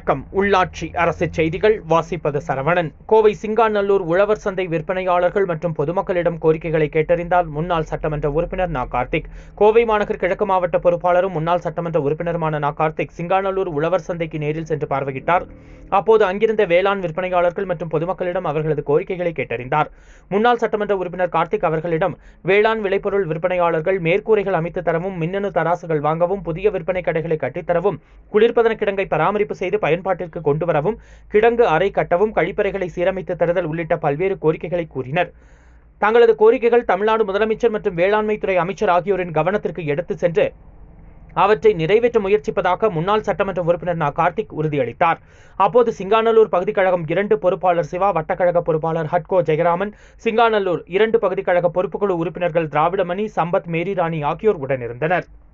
வணக்கம் உள்ளாட்சி அரசு செய்திகள் வாசிப்பது சரவணன் கோவை சிங்காநல்லூர் உழவர் சந்தை விற்பனையாளர்கள் மற்றும் பொதுமக்களிடம் கோரிக்கைகளை கேட்டறிந்தார் முன்னாள் சட்டமன்ற உறுப்பினர் நா கார்த்திக் கோவை மாநகர் கிழக்கு மாவட்ட பொறுப்பாளரும் முன்னாள் சட்டமன்ற உறுப்பினருமான நா கார்த்திக் சிங்காநல்லூர் உழவர் சந்தைக்கு நேரில் சென்று பார்வையிட்டார் அப்போது அங்கிருந்த வேளாண் விற்பனையாளர்கள் மற்றும் பொதுமக்களிடம் அவர்களது கோரிக்கைகளை கேட்டறிந்தார் முன்னாள் சட்டமன்ற உறுப்பினர் கார்த்திக் அவர்களிடம் வேளாண் விளைபொருள் விற்பனையாளர்கள் மேற்கூரைகள் அமைத்து தரவும் மின்னணு தராசுகள் வாங்கவும் புதிய விற்பனை கடைகளை கட்டித்தரவும் குளிர்பதன கிடங்கை பராமரிப்பு செய்து பயன்பாட்டிற்கு கொண்டு வரவும் கிடங்கு அறை கட்டவும் கழிப்பறைகளை சீரமைத்து தருதல் உள்ளிட்ட பல்வேறு கோரிக்கைகளை கூறினர் தங்களது கோரிக்கைகள் தமிழ்நாடு முதலமைச்சர் மற்றும் வேளாண்மைத்துறை அமைச்சர் ஆகியோரின் கவனத்திற்கு எடுத்து சென்று அவற்றை நிறைவேற்ற முயற்சிப்பதாக முன்னாள் சட்டமன்ற உறுப்பினர் நா கார்த்திக் உறுதியளித்தார் அப்போது சிங்காநல்லூர் பகுதி கழகம் இரண்டு பொறுப்பாளர் சிவா வட்டக்கழக பொறுப்பாளர் ஹட்கோ ஜெயராமன் சிங்காநல்லூர் இரண்டு பகுதி கழக பொறுப்புக்குழு உறுப்பினர்கள் திராவிடமணி சம்பத் மேரி ராணி ஆகியோர் உடனிருந்தனர்